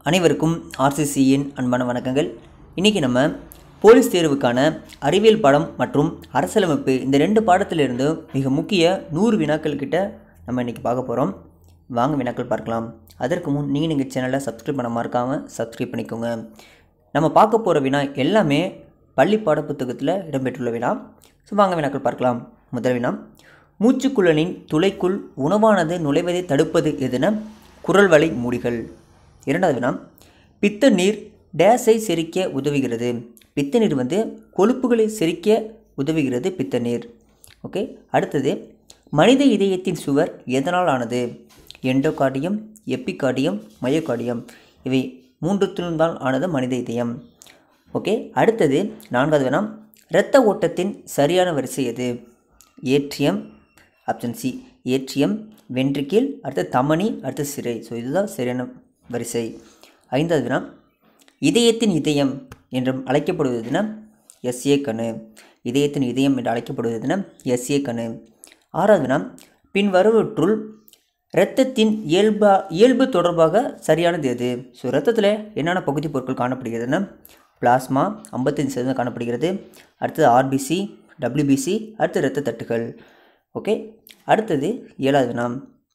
அனைவருக்கும் ஆர்சிசியின் அன்பான வணக்கங்கள் இன்றைக்கி நம்ம போலீஸ் தேர்வுக்கான அறிவியல் பாடம் மற்றும் அரசியலமைப்பு இந்த ரெண்டு பாடத்திலிருந்து மிக முக்கிய நூறு வினாக்கள் கிட்ட நம்ம இன்றைக்கி பார்க்க போகிறோம் வாங்க வினாக்கள் பார்க்கலாம் அதற்கு முன் நீங்கள் எங்கள் சேனலை சப்ஸ்கிரைப் பண்ண மறக்காமல் சப்ஸ்கிரைப் பண்ணிக்கோங்க நம்ம பார்க்க போகிற வினா எல்லாமே பள்ளி பாடப்புத்தகத்தில் இடம்பெற்றுள்ள வினா ஸோ வாங்க வினாக்கள் பார்க்கலாம் முதல் வினா மூச்சுக்குழலின் துளைக்குள் உணவானது நுழைவதை தடுப்பது எதுன குரல் வலை மூடிகள் இரண்டாவது வினா பித்த நீர் டேஸை செரிக்க உதவுகிறது பித்த நீர் வந்து கொழுப்புகளை செரிக்க உதவுகிறது பித்த நீர் ஓகே அடுத்தது மனித இதயத்தின் சுவர் எதனால் ஆனது எண்டோகார்டியம் எப்பிகார்டியம் மயோகார்டியம் இவை மூன்றுத்திலும் தான் ஆனது மனித இதயம் ஓகே அடுத்தது நான்காவது வினா இரத்த ஓட்டத்தின் சரியான வரிசை எது atrium option C atrium ventricle அடுத்து தமனி அடுத்து சிறை ஸோ இதுதான் சரியான வரிசை ஐந்தாவது வினா இதயத்தின் இதயம் என்று அழைக்கப்படுவதுனா எஸ்ஏ கணு இதயத்தின் இதயம் என்று அழைக்கப்படுவதுனா எஸ்ஏ கணு ஆறாவது வினா பின் வருவற்றுள் இரத்தத்தின் இயல்பா இயல்பு தொடர்பாக சரியானது எது ஸோ இரத்தத்தில் என்னென்ன பகுதி பொருட்கள் காணப்படுகிறதுனா பிளாஸ்மா ஐம்பத்தஞ்சு சதவீதம் காணப்படுகிறது அடுத்தது ஆர்பிசி டபிள்யூபிசி அடுத்து இரத்த தட்டுகள் ஓகே அடுத்தது ஏழாவது வினா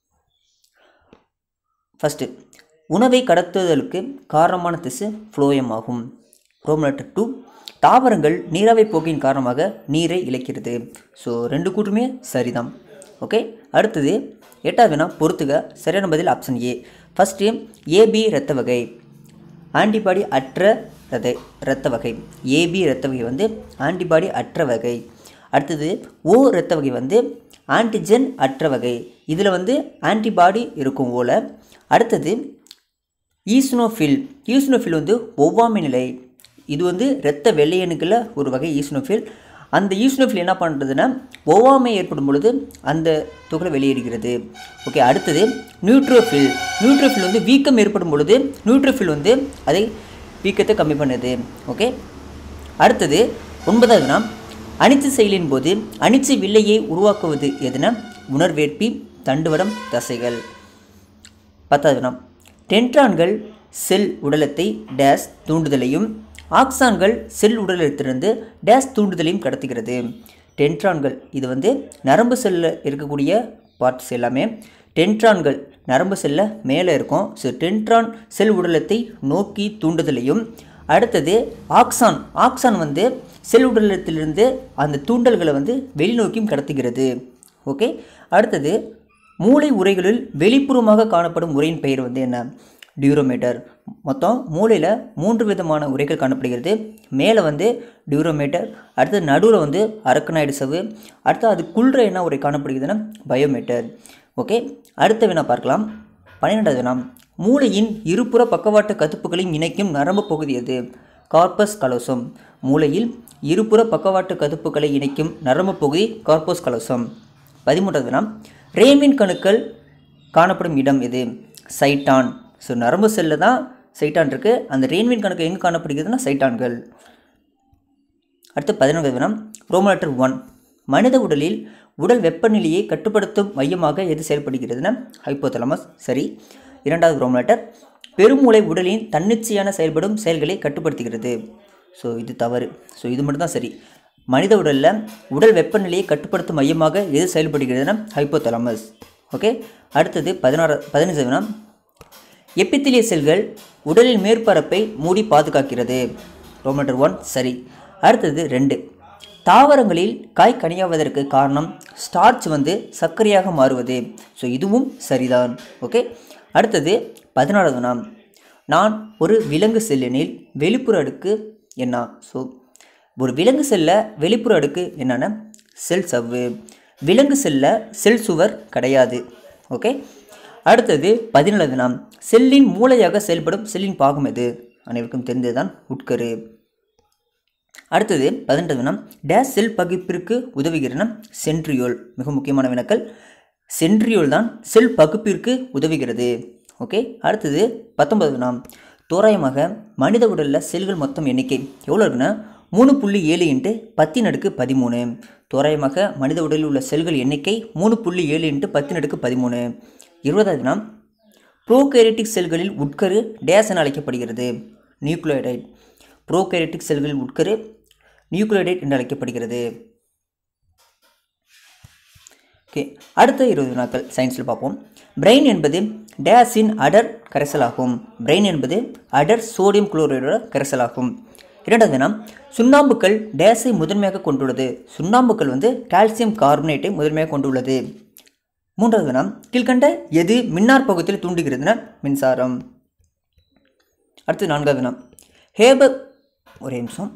ஃபஸ்ட்டு உணவை கடத்துதலுக்கு காரணமான திசு ஃப்ளோயம் ஆகும் ரோமலெட்டர் டூ தாவரங்கள் நீராவி போக்கின் காரணமாக நீரை இழக்கிறது ஸோ ரெண்டு கூட்டுமே சரிதான் ஓகே அடுத்தது எட்டாவது வினா பொறுத்துக சரியான பதில் ஆப்ஷன் ஏ ஃபஸ்ட்டு ஏபி இரத்த வகை ஆன்டிபாடி அற்ற ரத இரத்த வகை ஏபி இரத்த வகை வந்து ஆன்டிபாடி அற்ற வகை அடுத்தது ஓ இரத்த வகை வந்து ஆன்டிஜென் அற்ற வகை இதில் வந்து ஆன்டிபாடி இருக்கும் ஓல அடுத்தது ஈஸ்னோஃபில் ஈஸ்னோஃபில் வந்து ஒவ்வாமை நிலை இது வந்து இரத்த வெள்ளையணுக்களில் ஒரு வகை ஈஸ்னோஃபில் அந்த ஈஸ்னோஃபில் என்ன பண்ணுறதுன்னா ஒவ்வாமை ஏற்படும் பொழுது அந்த துகளை வெளியேறுகிறது ஓகே அடுத்தது நியூட்ரோஃபில் நியூட்ரோஃபில் வந்து வீக்கம் ஏற்படும் பொழுது நியூட்ரோஃபில் வந்து அதை வீக்கத்தை கம்மி பண்ணுது ஓகே அடுத்தது ஒன்பதாவது நாம் அனிச்சு செயலின் போது அனிச்சு வில்லையை உருவாக்குவது எதுனா உணர்வேற்பி தண்டுவடம் தசைகள் பத்தாவது நாம் டென்ட்ரான்கள் செல் உடலத்தை டேஸ் தூண்டுதலையும் ஆக்சான்கள் செல் உடலத்திலிருந்து டேஸ் தூண்டுதலையும் கடத்துகிறது டென்ட்ரான்கள் இது வந்து நரம்பு செல்லில் இருக்கக்கூடிய பார்ட்ஸ் எல்லாமே டென்ட்ரான்கள் நரம்பு செல்ல மேலே இருக்கும் ஸோ டென்ட்ரான் செல் உடலத்தை நோக்கி தூண்டுதலையும் அடுத்தது ஆக்சான் ஆக்சான் வந்து செல் உடலத்திலிருந்து அந்த தூண்டல்களை வந்து வெளிநோக்கியும் கடத்துகிறது ஓகே அடுத்தது மூளை உரைகளில் வெளிப்புறமாக காணப்படும் உரையின் பெயர் வந்து என்ன டியூரோமீட்டர் மொத்தம் மூளையில் மூன்று விதமான உரைகள் காணப்படுகிறது மேலே வந்து டியூரோமீட்டர் அடுத்து நடுவில் வந்து அரக்கனாய்டு சவு அடுத்து அதுக்குள்ள என்ன உரை காணப்படுகிறதுன்னா பயோமீட்டர் ஓகே அடுத்த வினா பார்க்கலாம் பன்னிரெண்டாவது வினா மூளையின் இருபுற பக்கவாட்டு கதுப்புகளையும் இணைக்கும் நரம்பு பகுதி எது கார்பஸ் கலோசம் மூளையில் இருபுற பக்கவாட்டு கதுப்புகளை இணைக்கும் நரம்பு பகுதி கார்பஸ் கலோசம் பதிமூன்றாவது வினா ரேமின் கணுக்கள் காணப்படும் இடம் எது சைட்டான் ஸோ நரம்பு செல்லில் தான் சைட்டான் இருக்குது அந்த ரேன்வின் கணக்கு எங்கே காணப்படுகிறதுனா சைட்டான்கள் அடுத்து பதினொன்றாவது வினா ரோமலெட்டர் ஒன் மனித உடலில் உடல் வெப்பநிலையை கட்டுப்படுத்தும் மையமாக எது செயல்படுகிறதுனா ஹைப்போதலமஸ் சரி இரண்டாவது ரோமலெட்டர் பெருமூளை உடலின் தன்னிச்சையான செயல்படும் செயல்களை கட்டுப்படுத்துகிறது ஸோ இது தவறு ஸோ இது மட்டும்தான் சரி மனித உடலில் உடல் வெப்பநிலையை கட்டுப்படுத்தும் மையமாக எது செயல்படுகிறதுனா ஹைப்போதலமஸ் ஓகே அடுத்தது பதினாறு பதினஞ்சு வினா எப்பித்திலிய செல்கள் உடலின் மேற்பரப்பை மூடி பாதுகாக்கிறது ரோமண்டர் ஒன் சரி அடுத்தது ரெண்டு தாவரங்களில் காய் கனியாவதற்கு காரணம் ஸ்டார்ச் வந்து சர்க்கரையாக மாறுவது ஸோ இதுவும் சரிதான் ஓகே அடுத்தது பதினாறாவது நாம் நான் ஒரு விலங்கு செல்லினில் வெளிப்புற அடுக்கு என்ன ஸோ ஒரு விலங்கு செல்ல வெளிப்புற அடுக்கு என்னென்ன செல் சவ்வு விலங்கு செல்ல செல் சுவர் கிடையாது ஓகே அடுத்தது பதினேழாவது நாம் செல்லின் மூளையாக செயல்படும் செல்லின் பாகம் எது அனைவருக்கும் தெரிந்ததுதான் உட்கரு அடுத்தது பதினெட்டாவது நாம் டேஸ் செல் பகுப்பிற்கு உதவுகிறன சென்ட்ரியோல் மிக முக்கியமான வினாக்கள் சென்ட்ரியோல் தான் செல் பகுப்பிற்கு உதவுகிறது ஓகே அடுத்தது பத்தொன்பது நாம் தோராயமாக மனித உடலில் செல்கள் மொத்தம் எண்ணிக்கை எவ்வளோ இருக்குன்னா மூணு புள்ளி ஏழு இன்ட்டு பத்தின் அடுக்கு பதிமூணு தோராயமாக மனித உடலில் உள்ள செல்கள் எண்ணிக்கை மூணு புள்ளி ஏழு இன்ட்டு பத்தின் அடுக்கு பதிமூணு இருபதாவது நாம் ப்ரோகேரிட்டிக் செல்களில் உட்கரு டேஸ் என அழைக்கப்படுகிறது நியூக்ளியோடைட் ப்ரோகேரிட்டிக் செல்களில் உட்கரு நியூக்ளியோடைட் என்று அழைக்கப்படுகிறது ஓகே அடுத்த இருபது நாட்கள் சயின்ஸில் பார்ப்போம் பிரெயின் என்பது டேஸின் அடர் கரைசலாகும் பிரெயின் என்பது அடர் சோடியம் குளோரைடோட கரைசலாகும் இரண்டாவது வினா சுண்ணாம்புக்கள் டேஸை முதன்மையாக கொண்டுள்ளது சுண்ணாம்புக்கள் வந்து கால்சியம் கார்பனேட்டை முதன்மையாக கொண்டுள்ளது மூன்றாவது வினா கீழ்கண்ட எது மின்னார் பகுதியில் தூண்டுகிறதுனா மின்சாரம் அடுத்து நான்காவது வினா ஹேபர் ஒரே நிமிஷம்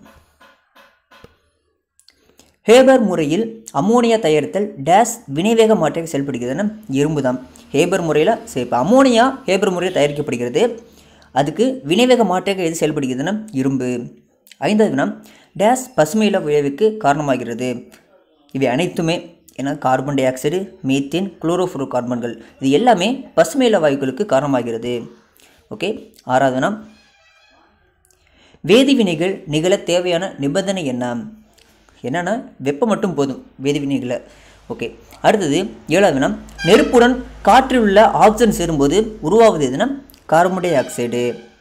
ஹேபர் முறையில் அம்மோனியா தயாரித்தல் டேஸ் வினைவேக மாற்றியாக செயல்படுகிறதுனா இரும்பு தான் ஹேபர் முறையில் சரி இப்போ அம்மோனியா ஹேபர் முறையில் தயாரிக்கப்படுகிறது அதுக்கு வினைவேக மாற்றியாக எது செயல்படுகிறதுனா இரும்பு ஐந்தாவது வினா டேஸ் பசுமையில விளைவுக்கு காரணமாகிறது இவை அனைத்துமே ஏன்னா கார்பன் டை ஆக்சைடு மீத்தேன் குளோரோஃப்ளோரோ கார்பன்கள் இது எல்லாமே பசுமையில வாயுக்களுக்கு காரணமாகிறது ஓகே ஆறாவது வினா வேதிவினைகள் நிகழ தேவையான நிபந்தனை என்ன என்னென்னா வெப்பம் மட்டும் போதும் வேதிவினைகளை ஓகே அடுத்தது ஏழாவது வினா நெருப்புடன் காற்றில் உள்ள ஆக்சிஜன் சேரும்போது உருவாவது எதுனா கார்பன் டை ஆக்சைடு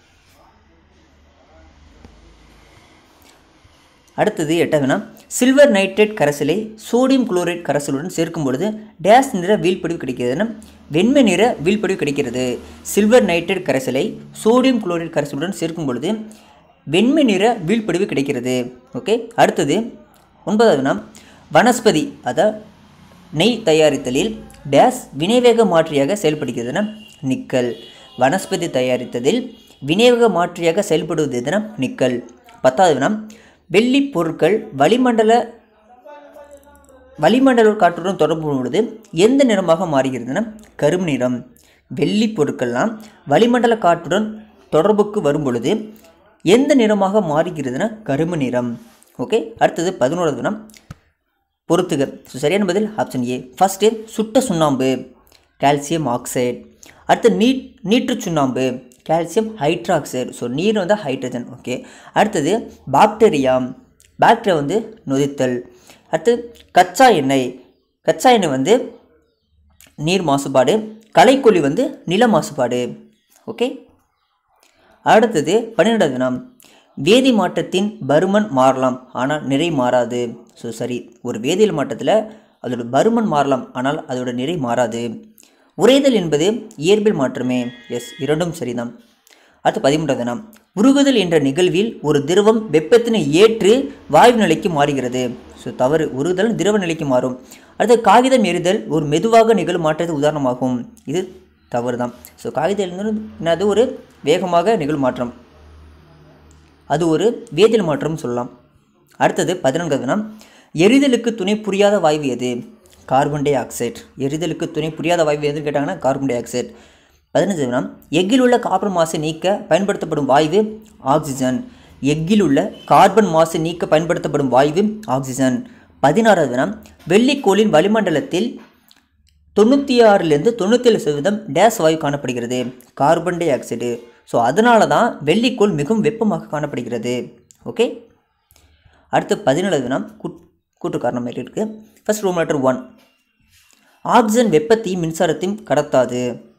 அடுத்தது எட்டாவது வினா சில்வர் நைட்ரேட் கரைசலை சோடியம் குளோரைட் கரைசலுடன் சேர்க்கும் பொழுது டேஸ் நிற வீழ்படிவு கிடைக்கிறதுனா வெண்மை நிற வீழ்படிவு கிடைக்கிறது சில்வர் நைட்ரேட் கரைசலை சோடியம் குளோரைட் கரைசலுடன் சேர்க்கும் பொழுது வெண்மை நிற வீழ்படிவு கிடைக்கிறது ஓகே அடுத்தது ஒன்பதாவது வினா வனஸ்பதி அதாவது நெய் தயாரித்தலில் டேஸ் வினைவேக மாற்றியாக செயல்படுகிறதுனா நிக்கல் வனஸ்பதி தயாரித்ததில் வினைவேக மாற்றியாக செயல்படுவது எதுனா நிக்கல் பத்தாவது வினா வெள்ளி பொருட்கள் வளிமண்டல வளிமண்டல காற்றுடன் தொடர்பு பொழுது எந்த நிறமாக மாறுகிறதுனா கரும்பு நிறம் வெள்ளி பொருட்கள்லாம் வளிமண்டல காற்றுடன் தொடர்புக்கு வரும் பொழுது எந்த நிறமாக மாறுகிறதுனா கரும்பு நிறம் ஓகே அடுத்தது பதினோராவது வினா பொறுத்துக ஸோ சரியான பதில் ஆப்ஷன் ஏ ஃபஸ்ட்டு சுட்ட சுண்ணாம்பு கால்சியம் ஆக்சைடு அடுத்து நீட் நீற்று சுண்ணாம்பு கால்சியம் ஹைட்ராக்சைடு ஸோ நீர் வந்து ஹைட்ரஜன் ஓகே அடுத்தது பாக்டீரியா பாக்டீரியா வந்து நொதித்தல் அடுத்து கச்சா எண்ணெய் கச்சா எண்ணெய் வந்து நீர் மாசுபாடு களைக்கொல்லி வந்து நில மாசுபாடு ஓகே அடுத்தது பன்னிரெண்டாவது வினா வேதி மாற்றத்தின் பருமன் மாறலாம் ஆனால் நிறை மாறாது ஸோ சரி ஒரு வேதியியல் மாற்றத்தில் அதோட பருமன் மாறலாம் ஆனால் அதோட நிறை மாறாது உறைதல் என்பது இயற்பியல் மாற்றமே எஸ் இரண்டும் சரிதான் அடுத்து பதிமூன்றாவது நாம் உருகுதல் என்ற நிகழ்வில் ஒரு திரவம் வெப்பத்தினை ஏற்று வாயு நிலைக்கு மாறுகிறது ஸோ தவறு உருகுதல் திரவ நிலைக்கு மாறும் அடுத்து காகிதம் எரிதல் ஒரு மெதுவாக நிகழும் மாற்றத்துக்கு உதாரணமாகும் இது தவறு தான் ஸோ காகிதம் எரிதல் என்னது ஒரு வேகமாக நிகழும் மாற்றம் அது ஒரு வேதியியல் மாற்றம் சொல்லலாம் அடுத்தது பதினான்காவது வினா எரிதலுக்கு துணை புரியாத வாயு எது கார்பன் டை ஆக்சைடு எரிதலுக்கு துணை புரியாத வாயு எதுன்னு கேட்டாங்கன்னா கார்பன் டை ஆக்சைடு பதினஞ்சு வினா எக்கில் உள்ள கார்பன் மாசை நீக்க பயன்படுத்தப்படும் வாயு ஆக்சிஜன் எக்கில் உள்ள கார்பன் மாசு நீக்க பயன்படுத்தப்படும் வாயு ஆக்சிஜன் பதினாறாவது வினா வெள்ளிக்கோளின் வளிமண்டலத்தில் தொண்ணூற்றி ஆறுலேருந்து தொண்ணூற்றேழு சதவீதம் டேஸ் வாயு காணப்படுகிறது கார்பன் டை ஆக்சைடு ஸோ அதனால தான் வெள்ளிக்கோள் மிகவும் வெப்பமாக காணப்படுகிறது ஓகே அடுத்து பதினேழாவது வினா கூட் கூட்டு காரணம் மாதிரி இருக்குது first room letter one oxygen வெப்பத்தையும் மின்சாரத்தையும் கடத்தாது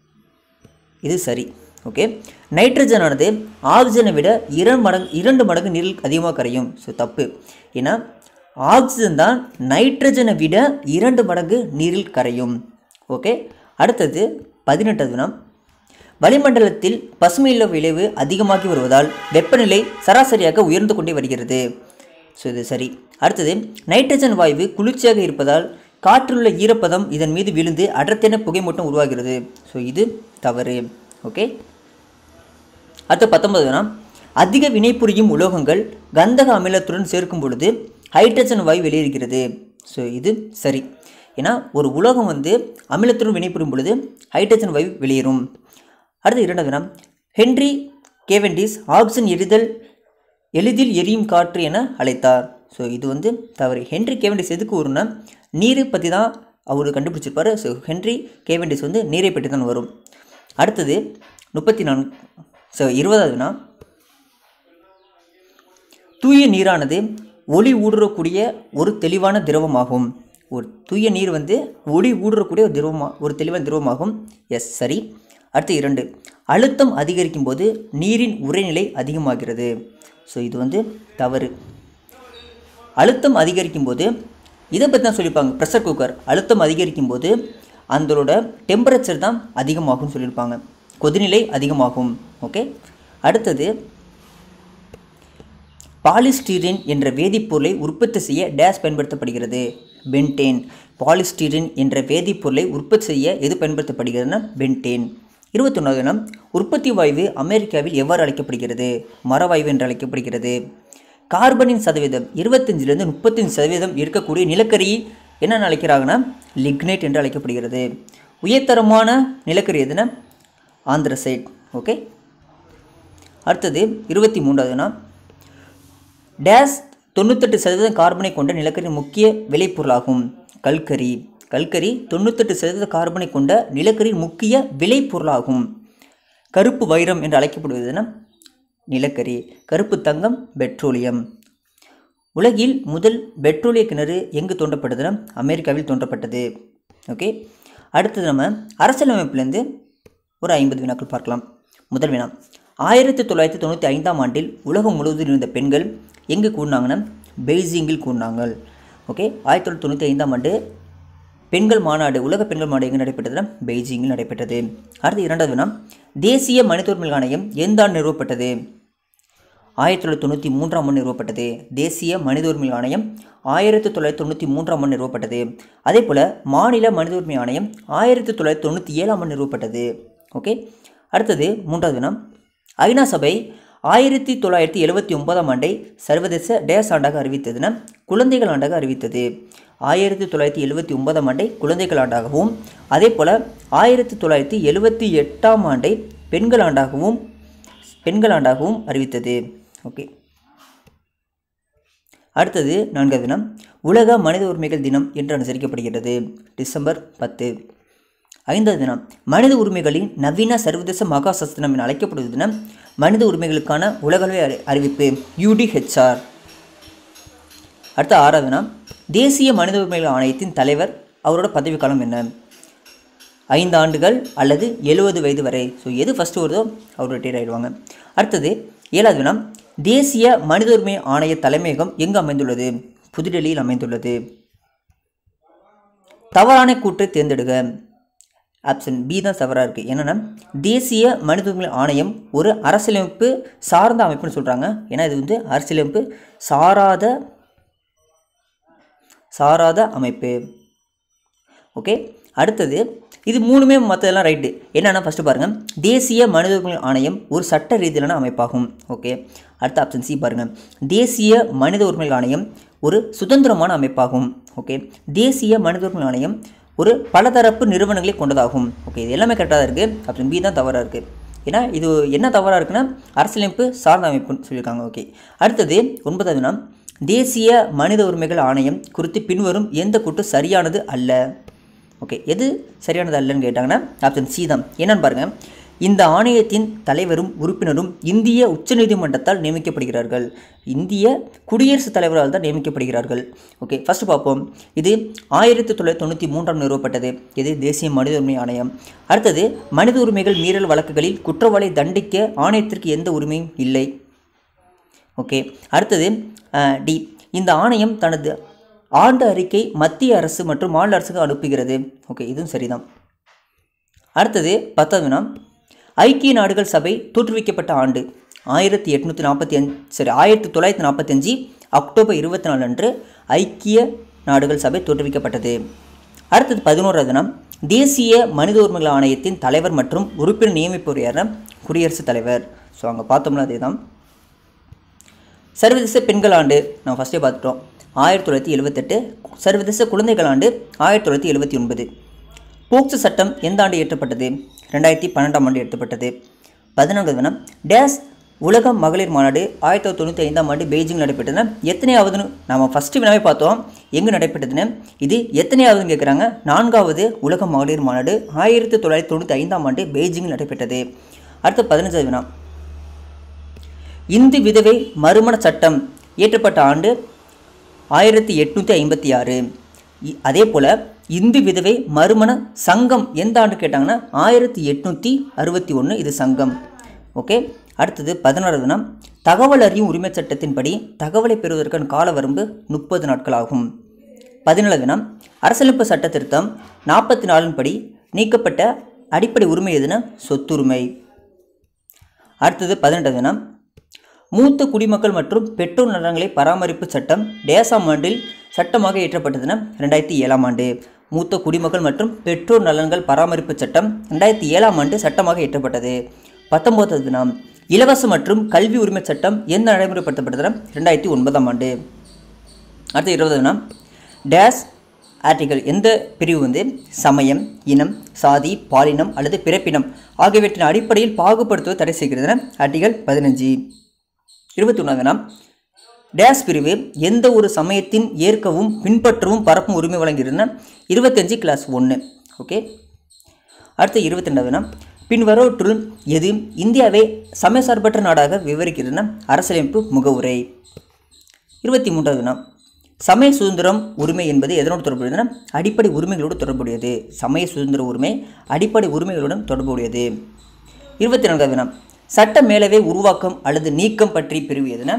இது சரி ஓகே நைட்ரஜனானது ஆக்சிஜனை விட இரண்டு மடங்கு இரண்டு மடங்கு நீரில் அதிகமாக கரையும் ஸோ தப்பு ஏன்னா ஆக்சிஜன் தான் நைட்ரஜனை விட இரண்டு மடங்கு நீரில் கரையும் ஓகே அடுத்தது பதினெட்டாவது வினா வளிமண்டலத்தில் பசுமையில்ல விளைவு அதிகமாகி வருவதால் வெப்பநிலை சராசரியாக உயர்ந்து கொண்டே வருகிறது ஸோ இது சரி அடுத்தது நைட்ரஜன் வாயு குளிர்ச்சியாக இருப்பதால் காற்றுள்ள ஈரப்பதம் இதன் மீது விழுந்து அடர்த்தியான புகைமூட்டம் உருவாகிறது ஸோ இது தவறு ஓகே அடுத்து பத்தொன்பது வினா அதிக வினைபுரியும் உலோகங்கள் கந்தக அமிலத்துடன் சேர்க்கும் பொழுது ஹைட்ரஜன் வாயு வெளியேறுகிறது ஸோ இது சரி ஏன்னா ஒரு உலோகம் வந்து அமிலத்துடன் வினைபுரியும் பொழுது ஹைட்ரஜன் வாயு வெளியேறும் அடுத்து இரண்டாவது வினா ஹென்றி கேவெண்டிஸ் ஆக்சிஜன் எரிதல் எளிதில் எரியும் காற்று என அழைத்தார் ஸோ இது வந்து தவறு ஹென்றி கேவெண்டிஸ் எதுக்கு வரும்னா நீரை பற்றி தான் அவர் கண்டுபிடிச்சிருப்பாரு ஸோ ஹென்றி கேவெண்டிஸ் வந்து நீரை பற்றி தான் வரும் அடுத்தது முப்பத்தி நான்கு ஸோ இருபதாவதுனா தூய நீரானது ஒளி ஊடுருவக்கூடிய ஒரு தெளிவான திரவமாகும் ஒரு தூய நீர் வந்து ஒளி ஊடுருவக்கூடிய ஒரு திரவமா ஒரு தெளிவான திரவமாகும் எஸ் சரி அடுத்து இரண்டு அழுத்தம் அதிகரிக்கும் போது நீரின் உரைநிலை அதிகமாகிறது ஸோ இது வந்து தவறு அழுத்தம் அதிகரிக்கும் போது இதை பற்றி தான் சொல்லியிருப்பாங்க ப்ரெஷர் குக்கர் அழுத்தம் அதிகரிக்கும் போது அதோட டெம்பரேச்சர் தான் அதிகமாகும்னு சொல்லியிருப்பாங்க கொதிநிலை அதிகமாகும் ஓகே அடுத்தது பாலிஸ்டீரின் என்ற வேதிப்பொருளை உற்பத்தி செய்ய டேஸ் பயன்படுத்தப்படுகிறது பென்டேன் பாலிஸ்டீரின் என்ற வேதிப்பொருளை உற்பத்தி செய்ய எது பயன்படுத்தப்படுகிறதுனா பென்டேன் இருபத்தொன்னாவது இனம் உற்பத்தி வாயு அமெரிக்காவில் எவ்வாறு அழைக்கப்படுகிறது மரவாயு என்று அழைக்கப்படுகிறது கார்பனின் சதவீதம் இருபத்தஞ்சிலிருந்து முப்பத்தஞ்சு சதவீதம் இருக்கக்கூடிய நிலக்கரி என்னென்னு அழைக்கிறாங்கன்னா லிக்னைட் என்று அழைக்கப்படுகிறது உயர்தரமான நிலக்கரி எதுனா ஆந்திரசைட் ஓகே அடுத்தது இருபத்தி மூன்றாவதுனா டேஸ் தொண்ணூத்தெட்டு சதவீதம் கார்பனை கொண்ட நிலக்கரியின் முக்கிய விளைபொருளாகும் கல்கரி கல்கரி தொண்ணூத்தெட்டு சதவீத கார்பனை கொண்ட நிலக்கரியின் முக்கிய விளைபொருளாகும் கருப்பு வைரம் என்று அழைக்கப்படுவதுனா நிலக்கரி கருப்பு தங்கம் பெட்ரோலியம் உலகில் முதல் பெட்ரோலிய கிணறு எங்கு தோண்டப்பட்டதுன்னா அமெரிக்காவில் தோண்டப்பட்டது ஓகே அடுத்தது நம்ம அரசியலமைப்புலேருந்து ஒரு ஐம்பது வினாக்கள் பார்க்கலாம் முதல் வினா ஆயிரத்தி தொள்ளாயிரத்தி தொண்ணூற்றி ஐந்தாம் ஆண்டில் உலகம் முழுவதும் இருந்த பெண்கள் எங்கே கூடினாங்கன்னா பெய்ஜிங்கில் கூடினாங்க ஓகே ஆயிரத்தி தொள்ளாயிரத்தி தொண்ணூற்றி ஐந்தாம் ஆண்டு பெண்கள் மாநாடு உலக பெண்கள் மாநாடு எங்கே நடைபெற்றதுன்னா பெய்ஜிங்கில் நடைபெற்றது அடுத்து இரண்டாவது வினா தேசிய மனித உரிமைகள் ஆணையம் எந்த ஆண்டு நிறுவப்பட்டது ஆயிரத்தி தொள்ளாயிரத்தி தொண்ணூற்றி மூன்றாம் ஆண்டு நிறுவப்பட்டது தேசிய மனித உரிமை ஆணையம் ஆயிரத்தி தொள்ளாயிரத்தி தொண்ணூற்றி மூன்றாம் ஆண்டு நிறுவப்பட்டது அதே போல் மாநில மனித உரிமை ஆணையம் ஆயிரத்தி தொள்ளாயிரத்தி தொண்ணூற்றி ஏழாம் ஆண்டு நிறுவப்பட்டது ஓகே அடுத்தது மூன்றாவது தினம் ஐநா சபை ஆயிரத்தி தொள்ளாயிரத்தி எழுபத்தி ஒன்பதாம் ஆண்டை சர்வதேச டேஸ் ஆண்டாக அறிவித்ததுன்னா குழந்தைகள் ஆண்டாக அறிவித்தது ஆயிரத்தி தொள்ளாயிரத்தி எழுபத்தி ஒன்பதாம் ஆண்டை குழந்தைகள் ஆண்டாகவும் அதே போல் ஆயிரத்தி தொள்ளாயிரத்தி எழுபத்தி எட்டாம் ஆண்டை பெண்கள் ஆண்டாகவும் பெண்கள் ஆண்டாகவும் அறிவித்தது ஓகே அடுத்தது நான்காவது தினம் உலக மனித உரிமைகள் தினம் என்று அனுசரிக்கப்படுகிறது டிசம்பர் பத்து ஐந்தாவது தினம் மனித உரிமைகளின் நவீன சர்வதேச மகாசஸ் தினம் என அழைக்கப்படுவது தினம் மனித உரிமைகளுக்கான உலகளவை அறி அறிவிப்பு யூடிஹெச்ஆர் அடுத்த ஆறாவது தினம் தேசிய மனித உரிமைகள் ஆணையத்தின் தலைவர் அவரோட பதவிக்காலம் என்ன ஐந்து ஆண்டுகள் அல்லது எழுபது வயது வரை ஸோ எது ஃபஸ்ட்டு வருதோ அவர் ரிட்டையர் ஆகிடுவாங்க அடுத்தது ஏழாவது வினா தேசிய மனித உரிமை ஆணைய தலைமையகம் எங்கு அமைந்துள்ளது புதுடெல்லியில் அமைந்துள்ளது தவறான கூற்றை தேர்ந்தெடுக ஆப்ஷன் பி தான் தவறாக இருக்குது என்னென்னா தேசிய மனித உரிமை ஆணையம் ஒரு அரசியலமைப்பு சார்ந்த அமைப்புன்னு சொல்கிறாங்க ஏன்னா இது வந்து அரசியலமைப்பு சாராத சாராத அமைப்பு ஓகே அடுத்தது இது மூணுமே மற்றதெல்லாம் ரைட்டு என்னென்னா ஃபஸ்ட்டு பாருங்கள் தேசிய மனித உரிமை ஆணையம் ஒரு சட்ட ரீதியிலான அமைப்பாகும் ஓகே அடுத்த ஆப்ஷன் சி பாருங்கள் தேசிய மனித உரிமை ஆணையம் ஒரு சுதந்திரமான அமைப்பாகும் ஓகே தேசிய மனித உரிமை ஆணையம் ஒரு பலதரப்பு நிறுவனங்களை கொண்டதாகும் ஓகே இது எல்லாமே கரெக்டாக தான் இருக்குது ஆப்ஷன் பி தான் தவறாக இருக்குது ஏன்னா இது என்ன தவறாக இருக்குன்னா அரசியலமைப்பு சார்ந்த அமைப்புன்னு சொல்லியிருக்காங்க ஓகே அடுத்தது ஒன்பதாவது வினா தேசிய மனித உரிமைகள் ஆணையம் குறித்து பின்வரும் எந்த கூட்டு சரியானது அல்ல ஓகே எது சரியானது அல்லன்னு கேட்டாங்கன்னா ஆப்ஷன் சி தான் என்னன்னு பாருங்கள் இந்த ஆணையத்தின் தலைவரும் உறுப்பினரும் இந்திய உச்சநீதிமன்றத்தால் நியமிக்கப்படுகிறார்கள் இந்திய குடியரசுத் தலைவரால் தான் நியமிக்கப்படுகிறார்கள் ஓகே ஃபஸ்ட்டு பார்ப்போம் இது ஆயிரத்தி தொள்ளாயிரத்தி தொண்ணூற்றி மூன்றாம் நிறுவப்பட்டது இது தேசிய மனித உரிமை ஆணையம் அடுத்தது மனித உரிமைகள் மீறல் வழக்குகளில் குற்றவாளி தண்டிக்க ஆணையத்திற்கு எந்த உரிமையும் இல்லை ஓகே அடுத்தது அஹ், டி இந்த ஆணையம் தனது ஆண்டு அறிக்கை மத்திய அரசு மற்றும் மாநில அரசுக்கு அனுப்புகிறது ஓகே இதுவும் சரிதான் அடுத்தது பத்தாவது வினா ஐக்கிய நாடுகள் சபை தோற்றுவிக்கப்பட்ட ஆண்டு ஆயிரத்தி எட்நூற்றி நாற்பத்தி அஞ்சு சரி ஆயிரத்தி தொள்ளாயிரத்தி நாற்பத்தஞ்சு அக்டோபர் இருபத்தி நாலு அன்று ஐக்கிய நாடுகள் சபை தோற்றுவிக்கப்பட்டது அடுத்தது பதினோராவது தினம் தேசிய மனித உரிமைகள் ஆணையத்தின் தலைவர் மற்றும் உறுப்பினர் நியமிப்பவர் யாருன்னா குடியரசுத் தலைவர் ஸோ அங்கே பார்த்தோம்னா அதே தான் சர்வதேச பெண்கள் ஆண்டு நம்ம ஃபஸ்ட்டே பார்த்துட்டோம் ஆயிரத்தி தொள்ளாயிரத்தி எழுபத்தெட்டு சர்வதேச குழந்தைகள் ஆண்டு ஆயிரத்தி தொள்ளாயிரத்தி எழுபத்தி ஒன்பது போக்சோ சட்டம் எந்த ஆண்டு இயற்றப்பட்டது ரெண்டாயிரத்தி பன்னெண்டாம் ஆண்டு இயற்றப்பட்டது பதினான்காவது தினம் டேஸ் உலக மகளிர் மாநாடு ஆயிரத்தி தொள்ளாயிரத்தி தொண்ணூற்றி ஐந்தாம் ஆண்டு பெய்ஜிங் நடைபெற்றதுன்னா எத்தனையாவதுன்னு நம்ம ஃபஸ்ட்டு வினாவே பார்த்தோம் எங்கே நடைபெற்றதுன்னு இது எத்தனையாவதுன்னு கேட்குறாங்க நான்காவது உலக மகளிர் மாநாடு ஆயிரத்தி தொள்ளாயிரத்தி தொண்ணூற்றி ஐந்தாம் ஆண்டு பெய்ஜிங்கில் நடைபெற்றது அடுத்து பதினஞ்சாவது வினா இந்து விதவை மறுமண சட்டம் இயற்றப்பட்ட ஆண்டு ஆயிரத்தி எட்நூற்றி ஐம்பத்தி ஆறு இ- அதே போல் இந்து விதவை மறுமண சங்கம் எந்த ஆண்டு கேட்டாங்கன்னா ஆயிரத்தி எட்நூற்றி அறுபத்தி ஒன்று இது சங்கம் ஓகே அடுத்தது பதினாறு தினம் தகவல் அறியும் உரிமைச் சட்டத்தின்படி தகவலை பெறுவதற்கான கால வரம்பு முப்பது நாட்கள் ஆகும் பதினேழு தினம் அரசியலமைப்பு சட்ட திருத்தம் நாற்பத்தி நாலின் படி நீக்கப்பட்ட அடிப்படை உரிமை எதுனா சொத்துரிமை அடுத்தது பதினெட்டு தினம் மூத்த குடிமக்கள் மற்றும் பெற்றோர் நலன்களை பராமரிப்பு சட்டம் டேசாம் ஆண்டில் சட்டமாக இயற்றப்பட்டதுன்னா ரெண்டாயிரத்தி ஏழாம் ஆண்டு மூத்த குடிமக்கள் மற்றும் பெற்றோர் நலன்கள் பராமரிப்பு சட்டம் ரெண்டாயிரத்தி ஏழாம் ஆண்டு சட்டமாக இயற்றப்பட்டது பத்தொன்பது தினம் இலவச மற்றும் கல்வி உரிமை சட்டம் எந்த நடைமுறைப்படுத்தப்பட்டதுன்னா ரெண்டாயிரத்தி ஒன்பதாம் ஆண்டு அடுத்து இருபது தினம் டேஸ் ஆர்டிகல் எந்த பிரிவு வந்து சமயம் இனம் சாதி பாலினம் அல்லது பிறப்பினம் ஆகியவற்றின் அடிப்படையில் பாகுபடுத்துவது தடை செய்கிறது ஆர்டிகல் பதினஞ்சு இருபத்தி ஒன்றாவது நாம் டேஸ் பிரிவு எந்த ஒரு சமயத்தின் ஏற்கவும் பின்பற்றவும் பரப்பும் உரிமை வழங்குகிறதுனா இருபத்தஞ்சு கிளாஸ் ஒன்று ஓகே அடுத்து இருபத்தி ரெண்டாவது நாம் பின்வரவற்றுள் எது இந்தியாவை சமயசார்பற்ற நாடாக விவரிக்கிறதுனா அரசியலமைப்பு முகவுரை இருபத்தி மூன்றாவது நாம் சமய சுதந்திரம் உரிமை என்பது எதனோடு தொடர்புடையதுன்னா அடிப்படை உரிமைகளோடு தொடர்புடையது சமய சுதந்திர உரிமை அடிப்படை உரிமைகளுடன் தொடர்புடையது இருபத்தி நான்காவது நாம் சட்ட மேலவை உருவாக்கம் அல்லது நீக்கம் பற்றி பிரிவு எதுனா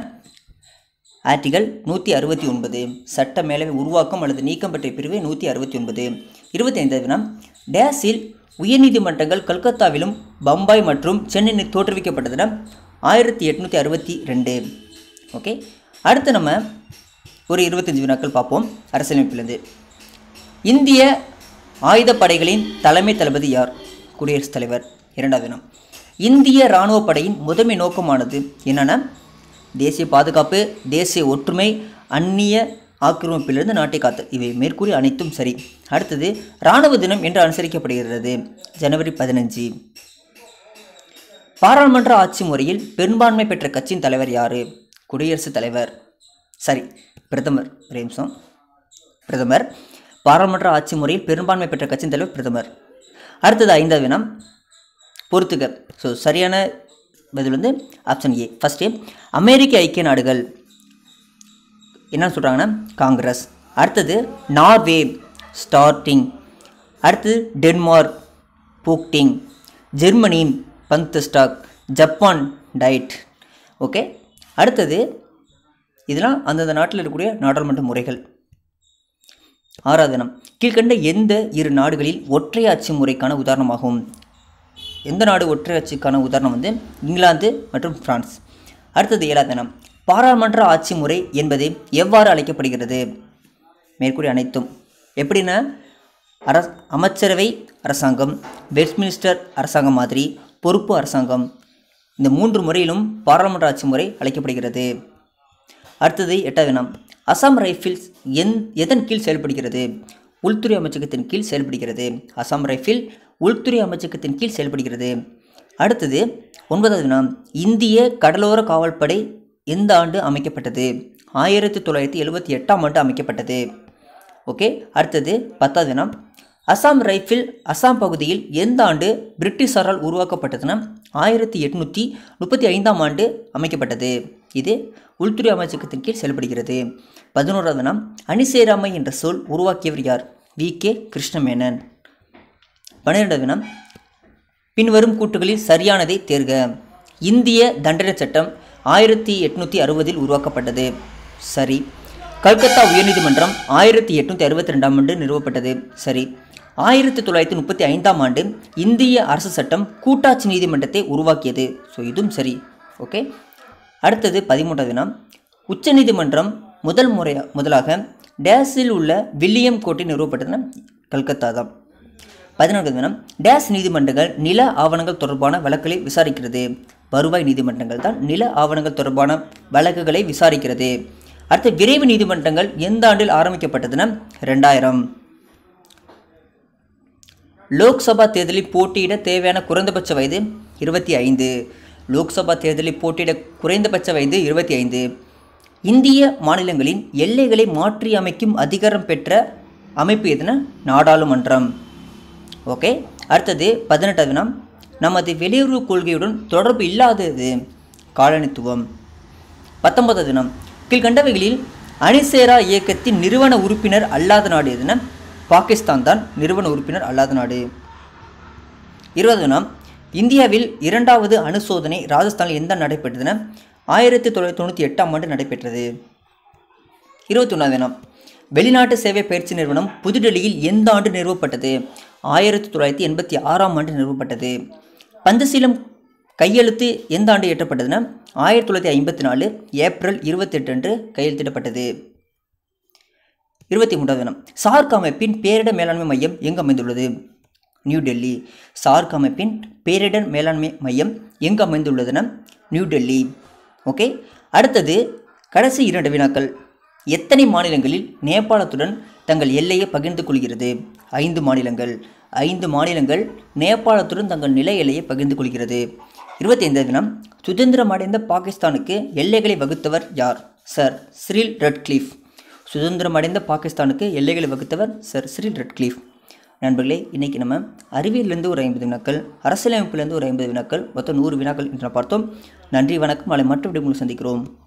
ஆர்டிகல் நூற்றி அறுபத்தி ஒன்பது சட்ட மேலவை உருவாக்கம் அல்லது நீக்கம் பற்றிய பிரிவு நூற்றி அறுபத்தி ஒன்பது இருபத்தி ஐந்தாவது தினம் டேஸில் உயர்நீதிமன்றங்கள் கல்கத்தாவிலும் பம்பாய் மற்றும் சென்னையில் தோற்றுவிக்கப்பட்டதுன்னா ஆயிரத்தி எட்நூற்றி அறுபத்தி ரெண்டு ஓகே அடுத்து நம்ம ஒரு இருபத்தஞ்சு வினாக்கள் பார்ப்போம் அரசியலமைப்பிலிருந்து இந்திய ஆயுதப்படைகளின் தலைமை தளபதி யார் குடியரசுத் தலைவர் இரண்டாவது தினம் இந்திய இராணுவ படையின் முதன்மை நோக்கமானது என்னென்னா தேசிய பாதுகாப்பு தேசிய ஒற்றுமை அந்நிய ஆக்கிரமிப்பிலிருந்து நாட்டை காத்தல் இவை மேற்கூறி அனைத்தும் சரி அடுத்தது இராணுவ தினம் என்று அனுசரிக்கப்படுகிறது ஜனவரி பதினஞ்சு பாராளுமன்ற ஆட்சி முறையில் பெரும்பான்மை பெற்ற கட்சியின் தலைவர் யார் குடியரசுத் தலைவர் சரி பிரதமர் ஒரு நிமிஷம் பிரதமர் பாராளுமன்ற ஆட்சி முறையில் பெரும்பான்மை பெற்ற கட்சியின் தலைவர் பிரதமர் அடுத்தது ஐந்தாவது வினம் பொறுத்துக ஸோ சரியான பதில் வந்து ஆப்ஷன் ஏ ஃபஸ்ட்டு அமெரிக்க ஐக்கிய நாடுகள் என்ன சொல்கிறாங்கன்னா காங்கிரஸ் அடுத்தது நார்வே ஸ்டார்டிங் அடுத்தது டென்மார்க் பூக்டிங் Germany Bundestag Japan Diet okay அடுத்தது இதெல்லாம் அந்தந்த நாட்டில் இருக்கக்கூடிய நாடாளுமன்ற முறைகள் ஆறாவது தினம் கீழ்கண்ட எந்த இரு நாடுகளில் ஒற்றையாட்சி முறைக்கான உதாரணமாகும் எந்த நாடு ஒற்றையாட்சிக்கான உதாரணம் வந்து இங்கிலாந்து மற்றும் பிரான்ஸ் அடுத்தது ஏழாவது தினம் பாராளுமன்ற ஆட்சி முறை என்பது எவ்வாறு அழைக்கப்படுகிறது மேற்கூறிய அனைத்தும் எப்படின்னா அர அமைச்சரவை அரசாங்கம் வெஸ்ட்மினிஸ்டர் அரசாங்கம் மாதிரி பொறுப்பு அரசாங்கம் இந்த மூன்று முறையிலும் பாராளுமன்ற ஆட்சி முறை அழைக்கப்படுகிறது அடுத்தது எட்டாவது வினா அசாம் ரைஃபிள்ஸ் என் எதன் கீழ் செயல்படுகிறது உள்துறை அமைச்சகத்தின் கீழ் செயல்படுகிறது அசாம் ரைஃபிள் உள்துறை அமைச்சகத்தின் கீழ் செயல்படுகிறது அடுத்தது ஒன்பதாவது வினா இந்திய கடலோர காவல்படை எந்த ஆண்டு அமைக்கப்பட்டது ஆயிரத்தி தொள்ளாயிரத்தி எழுபத்தி எட்டாம் ஆண்டு அமைக்கப்பட்டது ஓகே அடுத்தது பத்தாவது வினா அசாம் ரைஃபிள் அசாம் பகுதியில் எந்த ஆண்டு பிரிட்டிஷாரால் உருவாக்கப்பட்டதுன்னா ஆயிரத்தி எட்நூற்றி முப்பத்தி ஐந்தாம் ஆண்டு அமைக்கப்பட்டது இது உள்துறை அமைச்சகத்தின் கீழ் செயல்படுகிறது பதினோராவது நாம் அணிசேராமை என்ற சொல் உருவாக்கியவர் யார் வி கே கிருஷ்ணமேனன் பன்னிரெண்டாவது வினா பின்வரும் கூட்டுகளில் சரியானதை தேர்க இந்திய தண்டனை சட்டம் ஆயிரத்தி எட்நூற்றி அறுபதில் உருவாக்கப்பட்டது சரி கல்கத்தா உயர்நீதிமன்றம் ஆயிரத்தி எட்நூற்றி அறுபத்தி ரெண்டாம் ஆண்டு நிறுவப்பட்டது சரி ஆயிரத்தி தொள்ளாயிரத்தி முப்பத்தி ஐந்தாம் ஆண்டு இந்திய அரசு சட்டம் கூட்டாட்சி நீதிமன்றத்தை உருவாக்கியது ஸோ இதுவும் சரி ஓகே அடுத்தது பதிமூன்றாவது வினா உச்சநீதிமன்றம் முதல் முறையா முதலாக டேஸில் உள்ள வில்லியம் கோர்ட்டில் நிறுவப்பட்டதுன்னா கல்கத்தா தான் பதினான்காவது தினம் டேஸ் நீதிமன்றங்கள் நில ஆவணங்கள் தொடர்பான வழக்குகளை விசாரிக்கிறது வருவாய் நீதிமன்றங்கள் தான் நில ஆவணங்கள் தொடர்பான வழக்குகளை விசாரிக்கிறது அடுத்து விரைவு நீதிமன்றங்கள் எந்த ஆண்டில் ஆரம்பிக்கப்பட்டதுன்னா ரெண்டாயிரம் லோக்சபா தேர்தலில் போட்டியிட தேவையான குறைந்தபட்ச வயது இருபத்தி ஐந்து லோக்சபா தேர்தலில் போட்டியிட குறைந்தபட்ச வயது இருபத்தி ஐந்து இந்திய மாநிலங்களின் எல்லைகளை மாற்றி அமைக்கும் அதிகாரம் பெற்ற அமைப்பு எதுனா நாடாளுமன்றம் ஓகே அடுத்தது பதினெட்டாவது வினா நமது வெளியுறவு கொள்கையுடன் தொடர்பு இல்லாதது காலனித்துவம் பத்தொன்பதாவது தினம் கீழ்கண்டவைகளில் அணிசேரா இயக்கத்தின் நிறுவன உறுப்பினர் அல்லாத நாடு எதுனா பாகிஸ்தான் தான் நிறுவன உறுப்பினர் அல்லாத நாடு இருபது நாம் இந்தியாவில் இரண்டாவது அணு சோதனை ராஜஸ்தானில் எந்த நடைபெற்றதுன்னா ஆயிரத்தி தொள்ளாயிரத்தி தொண்ணூற்றி எட்டாம் ஆண்டு நடைபெற்றது இருபத்தி ஒன்றாவது நாம் வெளிநாட்டு சேவை பயிற்சி நிறுவனம் புதுடெல்லியில் எந்த ஆண்டு நிறுவப்பட்டது ஆயிரத்தி தொள்ளாயிரத்தி எண்பத்தி ஆறாம் ஆண்டு நிறுவப்பட்டது பஞ்சசீலம் கையெழுத்து எந்த ஆண்டு இயற்றப்பட்டதுன்னா ஆயிரத்தி தொள்ளாயிரத்தி ஐம்பத்தி நாலு ஏப்ரல் இருபத்தெட்டு அன்று கையெழுத்திடப்பட்டது இருபத்தி மூன்றாவது தினம் சார்க் அமைப்பின் பேரிடர் மேலாண்மை மையம் எங்கு அமைந்துள்ளது நியூ டெல்லி சார்க் அமைப்பின் பேரிடர் மேலாண்மை மையம் எங்கு அமைந்துள்ளதுன்னா நியூ டெல்லி ஓகே அடுத்தது கடைசி இரண்டு வினாக்கள் எத்தனை மாநிலங்களில் நேபாளத்துடன் தங்கள் எல்லையை பகிர்ந்து கொள்கிறது ஐந்து மாநிலங்கள் ஐந்து மாநிலங்கள் நேபாளத்துடன் தங்கள் நில எல்லையை பகிர்ந்து கொள்கிறது இருபத்தி ஐந்தாவது தினம் சுதந்திரம் அடைந்த பாகிஸ்தானுக்கு எல்லைகளை வகுத்தவர் யார் சர் சிரில் ரெட்க்ளிஃப் சுதந்திரம் அடைந்த பாகிஸ்தானுக்கு எல்லைகளை வகுத்தவர் சர் சிரில் ரெட்க்ளிஃப் நண்பர்களே இன்றைக்கி நம்ம அறிவியலிருந்து ஒரு ஐம்பது வினாக்கள் அரசியலமைப்பிலிருந்து ஒரு ஐம்பது வினாக்கள் மொத்தம் நூறு வினாக்கள் என்று பார்த்தோம் நன்றி வணக்கம் நாளை மற்ற விடுமுறை சந்திக்கிறோம்